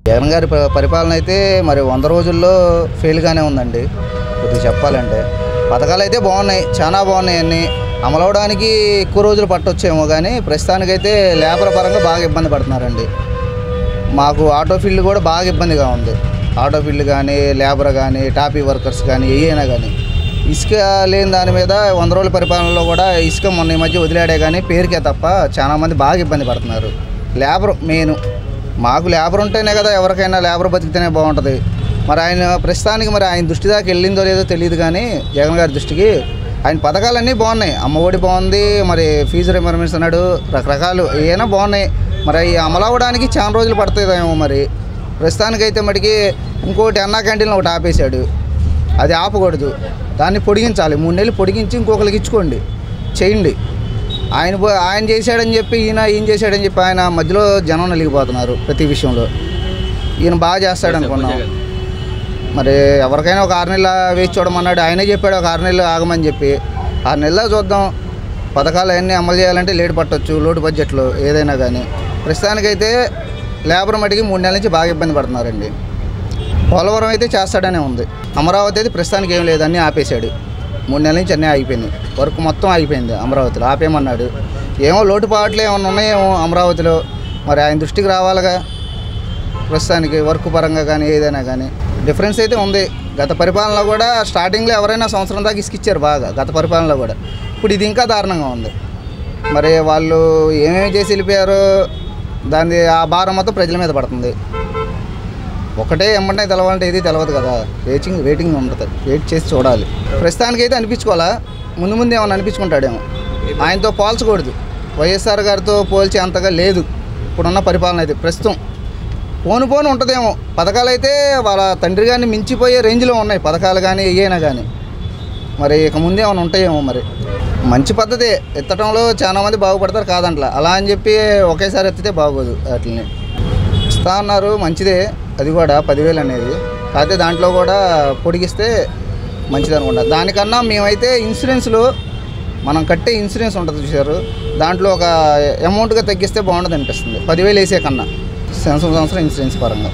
జగన్ గారి ప- పరిపాలన అయితే మరి వంద రోజుల్లో ఫెయిల్గానే ఉందండి కొద్దిగా చెప్పాలంటే పథకాలు అయితే బాగున్నాయి చాలా బాగున్నాయి అన్నీ అమలవడానికి ఎక్కువ రోజులు పట్టొచ్చేమో కానీ ప్రస్తుతానికైతే లేబర్ పరంగా బాగా ఇబ్బంది పడుతున్నారండి మాకు ఆటో ఫీల్డ్ కూడా బాగా ఇబ్బందిగా ఉంది ఆటో ఫీల్డ్ కానీ లేబర్ కానీ టాపీ వర్కర్స్ కానీ ఏమైనా కానీ ఇసుక లేని దాని మీద వంద రోజుల పరిపాలనలో కూడా ఇసుక మొన్న ఈ మధ్య వదిలాడే కానీ పేరుకే తప్ప చాలా మంది బాగా ఇబ్బంది పడుతున్నారు లేబర్ మెయిన్ మాకు లేబర్ ఉంటేనే కదా ఎవరికైనా లేబర్ బతికితేనే బాగుంటుంది మరి ఆయన ప్రస్తుతానికి మరి ఆయన దృష్టి దాకా వెళ్ళిందో లేదో తెలియదు కానీ జగన్ గారి దృష్టికి ఆయన పథకాలన్నీ బాగున్నాయి అమ్మఒడి బాగుంది మరి ఫీజు రిమర్మెంట్స్ అన్నాడు రకరకాలు ఏమైనా బాగున్నాయి మరి అవి అమలు అవ్వడానికి చాలా రోజులు పడుతుందేమో మరి ప్రస్తుతానికైతే మటుకి ఇంకోటి అన్నా క్యాంటీన్లో ఒకటి ఆపేశాడు అది ఆపకూడదు దాన్ని పొడిగించాలి మూడు నెలలు పొడిగించి ఇంకొకరికి ఇచ్చుకోండి చేయండి ఆయన పో- ఆయన చేశాడని చెప్పి ఈయన ఈయన చేశాడని చెప్పి ఆయన మధ్యలో జనం నలిగిపోతున్నారు ప్రతి విషయంలో ఈయన బాగా చేస్తాడు అనుకున్నాం మరి ఎవరికైనా ఒక ఆరు నెలలు వేచి చూడమన్నాడు ఆయనే చెప్పాడు ఒక ఆరు నెలలు ఆగమని చెప్పి ఆరు నెలల్లో చూద్దాం పథకాలు అన్నీ అమలు చేయాలంటే లేట్ పట్టొచ్చు లోటు బడ్జెట్లో ఏదైనా కానీ ప్రస్తుతానికైతే లేబర్ మటుకి మూడు నెలల నుంచి బాగా ఇబ్బంది పడుతున్నారండి పోలవరం అయితే చేస్తాడనే ఉంది అమరావతి అయితే ప్రస్తుతానికి ఏం లేదు అన్నీ ఆపేశాడు మూడు నెలల నుంచి అన్నీ ఆగిపోయినాయి వర్క్ మొత్తం ఆగిపోయింది అమరావతిలో ఆపేయమన్నాడు ఏమో లోటుపాట్లు ఏమన్నా ఉన్నాయేమో అమరావతిలో మరి ఆయన దృష్టికి రావాలిగా ప్రస్తుతానికి వర్క్ పరంగా కానీ ఏదైనా కానీ డిఫరెన్స్ అయితే ఉంది గత పరిపాలనలో కూడా స్టార్టింగ్లో ఎవరైనా సంవత్సరం దాకా ఇసుకిచ్చారు బాగా గత పరిపాలనలో కూడా ఇప్పుడు ఇది ఇంకా దారుణంగా ఉంది మరి వాళ్ళు ఏమేమి చేసి వెళ్ళిపోయారో దాని ఆ భారం మొత్తం ప్రజల మీద పడుతుంది ఒకటే ఎమ్మంటే తెలవాలంటే ఏది తెలియదు కదా వెయిటింగ్ వెయిటింగ్ ఉంటుంది వెయిట్ చేసి చూడాలి ప్రస్తుతానికి అయితే అనిపించుకోవాలా ముందు ముందు ఏమైనా అనిపించుకుంటాడేమో ఆయనతో పోల్చకూడదు వైఎస్ఆర్ గారితో పోల్చే అంతగా లేదు ఇప్పుడున్న పరిపాలన అయితే ప్రస్తుతం పోను పోను ఉంటుందేమో పథకాలు అయితే వాళ్ళ తండ్రి గారిని మించిపోయే రేంజ్లో ఉన్నాయి పథకాలు కానీ ఏమైనా కానీ మరి ఇక ముందే ఏమైనా ఉంటాయేమో మరి మంచి పద్ధతి ఎత్తడంలో చాలా మంది బాగుపడతారు కాదంట్లా అలా అని చెప్పి ఒకేసారి ఎత్తితే బాగోదు వాటిని ఇస్తా అన్నారు మంచిదే అది కూడా పదివేలు అనేది కాకపోతే దాంట్లో కూడా పొడిగిస్తే మంచిది అనుకుంటా దానికన్నా మేమైతే ఇన్సూరెన్స్లో మనం కట్టే ఇన్సూరెన్స్ ఉంటుంది చూసారు దాంట్లో ఒక అమౌంట్గా తగ్గిస్తే బాగుంటుంది అనిపిస్తుంది పదివేలు వేసే కన్నా సంవత్సరం సంవత్సరం ఇన్సూరెన్స్ పరంగా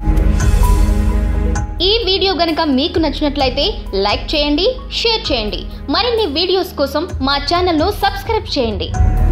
ఈ వీడియో గనుక మీకు నచ్చినట్లయితే లైక్ చేయండి షేర్ చేయండి మరిన్ని వీడియోస్ కోసం మా ఛానల్ను సబ్స్క్రైబ్ చేయండి